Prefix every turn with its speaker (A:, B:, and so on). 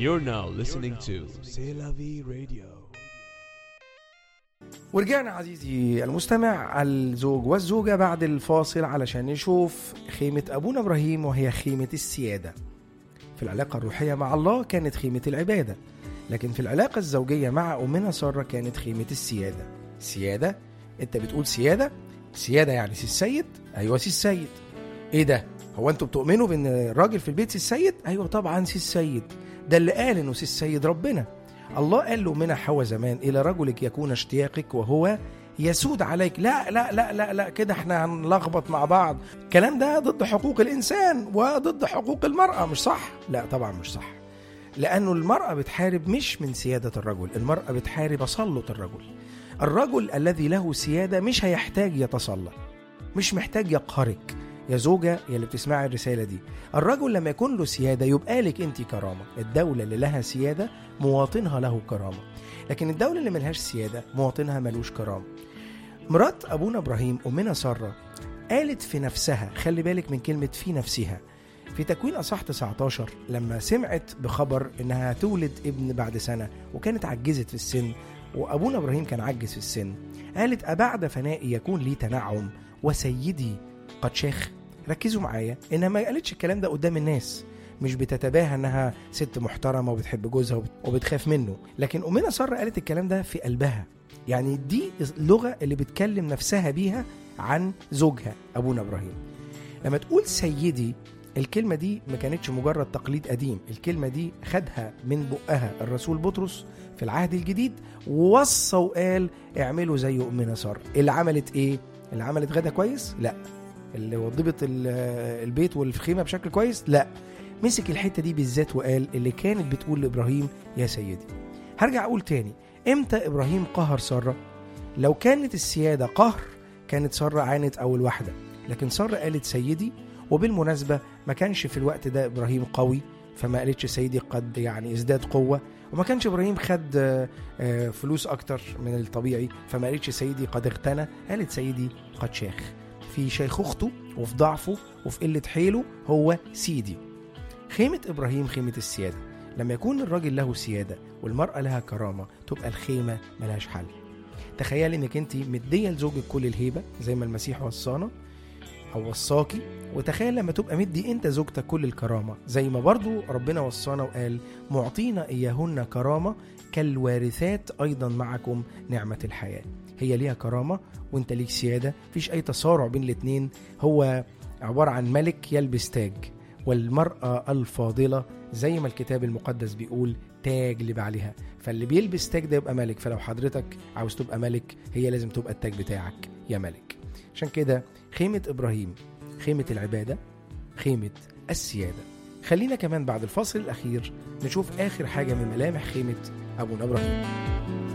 A: You're now listening to C'est la vie radio.
B: ورجعنا عزيزي المستمع الزوج والزوجة بعد الفاصل علشان نشوف خيمة أبونا إبراهيم وهي خيمة السيادة في العلاقة الروحية مع الله كانت خيمة العبادة لكن في العلاقة الزوجية مع أمنا سارة كانت خيمة السيادة سيادة أنت بتقول سيادة سيادة يعني سي السيد أيوة سي السيد إيه ده هو أنتوا بتؤمنوا بأن الراجل في البيت سي السيد أيوة طبعا سي السيد ده اللي قال إنه سي السيد ربنا الله قال له من حواء زمان إلى رجلك يكون اشتياقك وهو يسود عليك لا لا لا لا لا كده احنا هنلخبط مع بعض الكلام ده ضد حقوق الإنسان وضد حقوق المرأة مش صح لا طبعا مش صح لأنه المرأة بتحارب مش من سيادة الرجل المرأة بتحارب تسلط الرجل الرجل الذي له سيادة مش هيحتاج يتسلط مش محتاج يقهرك يا زوجة يا اللي بتسمعي الرسالة دي الرجل لما يكون له سيادة يبقى لك انت كرامة الدولة اللي لها سيادة مواطنها له كرامة لكن الدولة اللي ملهاش سيادة مواطنها ملوش كرامة مرات أبونا إبراهيم أمنا سارة قالت في نفسها خلي بالك من كلمة في نفسها في تكوين أصح 19 لما سمعت بخبر إنها تولد ابن بعد سنة وكانت عجزت في السن وأبونا إبراهيم كان عجز في السن قالت أبعد فنائي يكون لي تنعم وسيدي قد شاخ ركزوا معايا إنها ما قالتش الكلام ده قدام الناس مش بتتباهى انها ست محترمه وبتحب جوزها وبت- وبتخاف منه لكن امنا ساره قالت الكلام ده في قلبها يعني دي اللغه اللي بتكلم نفسها بيها عن زوجها ابونا ابراهيم لما تقول سيدي الكلمه دي ما كانتش مجرد تقليد قديم الكلمه دي خدها من بقها الرسول بطرس في العهد الجديد ووصى وقال اعملوا زي امنا ساره اللي عملت ايه اللي عملت غدا كويس لا اللي وضبت ال- البيت والخيمه بشكل كويس لا مسك الحته دي بالذات وقال اللي كانت بتقول لابراهيم يا سيدي هرجع اقول تاني امتى ابراهيم قهر ساره لو كانت السياده قهر كانت ساره عانت اول واحده لكن ساره قالت سيدي وبالمناسبه ما كانش في الوقت ده ابراهيم قوي فما قالتش سيدي قد يعني ازداد قوه وما كانش ابراهيم خد آه، آه، فلوس اكتر من الطبيعي فما قالتش سيدي قد اغتنى قالت سيدي قد شاخ في شيخوخته وفي ضعفه وفي قله حيله هو سيدي خيمة إبراهيم خيمة السيادة لما يكون الراجل له سيادة والمرأة لها كرامة تبقى الخيمة ملهاش حل تخيل انك انت مدية لزوجك كل الهيبة زي ما المسيح وصانا او وصاكي وتخيل لما تبقى مدي انت زوجتك كل الكرامة زي ما برضو ربنا وصانا وقال معطينا اياهن كرامة كالوارثات ايضا معكم نعمة الحياة هي ليها كرامة وانت ليك سيادة مفيش اي تصارع بين الاتنين هو عبارة عن ملك يلبس تاج والمرأة الفاضلة زي ما الكتاب المقدس بيقول تاج لبعلها فاللي بيلبس تاج ده يبقى ملك فلو حضرتك عاوز تبقى ملك هي لازم تبقى التاج بتاعك يا ملك عشان كده خيمة إبراهيم خيمة العبادة خيمة السيادة خلينا كمان بعد الفاصل الأخير نشوف آخر حاجة من ملامح خيمة أبونا إبراهيم